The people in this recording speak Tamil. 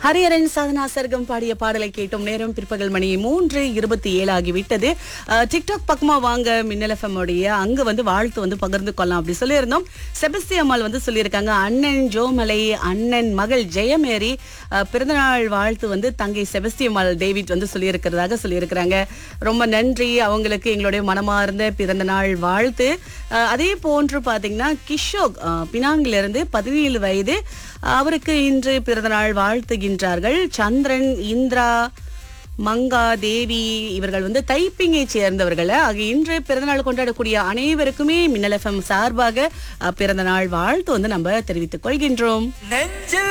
ஹரியரன் சாதனா சர்க்கம் பாடிய பாடலை கேட்டோம் நேரம் பிற்பகல் மணி மூன்று இருபத்தி ஏழு ஆகிவிட்டது அஹ், டிக்டாக் பக்கமா வாங்க மின்னல் எஃப்எம் உடைய அங்க வந்து வாழ்த்து வந்து பகிர்ந்து கொள்ளலாம் அப்படி சொல்லியிருந்தோம் செபஸ்தி அம்மாள் வந்து சொல்லியிருக்காங்க அண்ணன் ஜோமலை அண்ணன் மகள் ஜெயமேரி அஹ், பிறந்தநாள் வாழ்த்து வந்து தங்கை செபஸ்தி அம்மாள் டேவிட் வந்து சொல்லியிருக்கிறதாக சொல்லியிருக்கிறாங்க ரொம்ப நன்றி அவங்களுக்கு எங்களுடைய மனமார்ந்த பிறந்த நாள் வாழ்த்து அஹ், அதே போன்று பாத்தீங்கன்னா கிஷோக் அஹ், பினாங்கிலிருந்து பதினேழு வயது அவருக்கு இன்று பிறந்தநாள் வாழ்த்துகின்றார்கள் சந்திரன் இந்திரா மங்கா தேவி இவர்கள் வந்து தைப்பிங்கை சேர்ந்தவர்கள் ஆக இன்று பிறந்தநாள் கொண்டாடக்கூடிய அனைவருக்குமே மின்னல் எஃப்எம் சார்பாக அஹ், பிறந்தநாள் வாழ்த்து வந்து நம்ம தெரிவித்துக் கொள்கின்றோம் நெஞ்சில்